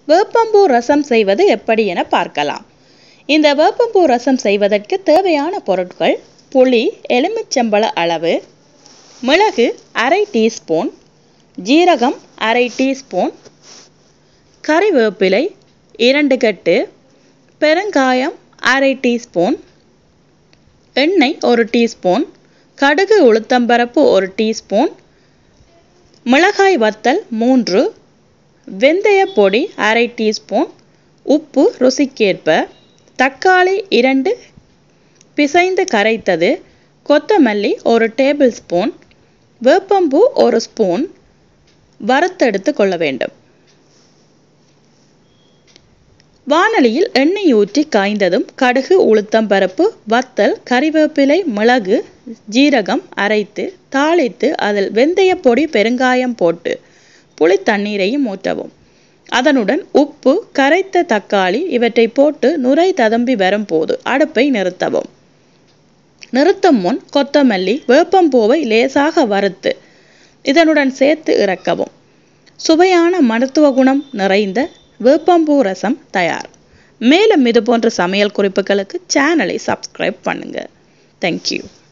வேப்பம்பூ ரசம் செய்வது எப்படி என பார்க்கலாம் இந்த வேப்பம்பூ ரசம் செய்வதற்கு தேவையான பொருட்கள் புளி எலுமிச்சம்பழ அளவு மிளகு அரை டீஸ்பூன் ஜீரகம் அரை டீஸ்பூன் கறிவேப்பிலை இரண்டு கட்டு பெருங்காயம் அரை டீஸ்பூன் எண்ணெய் ஒரு டீஸ்பூன் கடுகு உளுத்தம்பருப்பு ஒரு டீஸ்பூன் மிளகாய் வத்தல் மூன்று வெந்தய பொடி அரை டீஸ்பூன் உப்பு ருசிக்கேற்ப தக்காளி இரண்டு பிசைந்து கரைத்தது கொத்தமல்லி ஒரு டேபிள் ஸ்பூன் வேப்பம்பூ ஒரு ஸ்பூன் வறுத்தெடுத்து கொள்ள வேண்டும் வானலியில் எண்ணெய் ஊற்றி காய்ந்ததும் கடுகு உளுத்தம்பருப்பு வத்தல் கறிவேப்பிலை மிளகு ஜீரகம் அரைத்து தாளித்து அதில் வெந்தய பொடி பெருங்காயம் போட்டு புளி தண்ணீரையும் ஊற்றவும் அதனுடன் உப்பு கரைத்த தக்காளி இவற்றை போட்டு நுரை ததம்பி வரும்போது அடுப்பை நிறுத்தவும் நிறுத்தும் முன் கொத்தமல்லி வேப்பம்பூவை லேசாக வறுத்து இதனுடன் சேர்த்து இறக்கவும் சுவையான மருத்துவ குணம் நிறைந்த வேப்பம்பூ ரசம் தயார் மேலும் இது போன்ற சமையல் குறிப்புகளுக்கு சேனலை சப்ஸ்கிரைப் பண்ணுங்கள் தேங்க்யூ